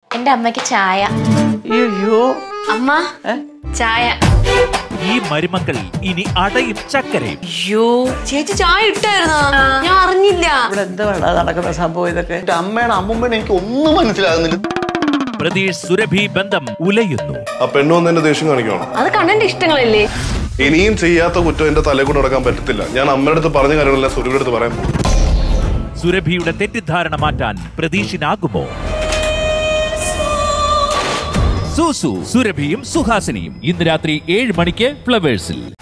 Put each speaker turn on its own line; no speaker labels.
എന്റെ അമ്മയ്ക്ക് ചായ
അയ്യോ
അമ്മ ചായ
ഈ മരുമക്കൾ ഇനി അടയും ചക്കരയും
അയ്യോ ചേച്ചി ചായ ഇട്ടായിരുന്നോ ഞാൻ അറിഞ്ഞില്ല
ഇവിടെ എന്താണ് നടക്കുന്ന സംഭവം ഇതൊക്കെ
എന്റെ അമ്മയാണ് അമ്മൂമ്മയാണ് എനിക്ക് ഒന്നും മനസ്സിലാകുന്നില്ല
പ്രതീഷ് സുരഭി ബന്ധം ഉലയുന്നു
ആ പെണ്ണു വന്ന് എന്നെ ദേഷ്യം കാണിക്കണം
അത് കണ്ണന്റെ ഇഷ്ടങ്ങളല്ലേ
ഇനിയും ചെയ്യാത്ത കുറ്റം എന്റെ തലയിൽ കൂടെ നടക്കാൻ പറ്റത്തില്ല ഞാൻ അമ്മയുടെ അടുത്ത് പറഞ്ഞ കാര്യങ്ങളെല്ലാം സുരഭിയുടെ അടുത്ത് പറയാൻ പോകും
സുരഭിയുടെ തെറ്റിദ്ധാരണ മാറ്റാൻ പ്രതീഷിനാകുമോ സൂസു സുരഭിയും സുഹാസിനിയും ഇന്ന് രാത്രി ഏഴ് മണിക്ക് ഫ്ലവേഴ്സിൽ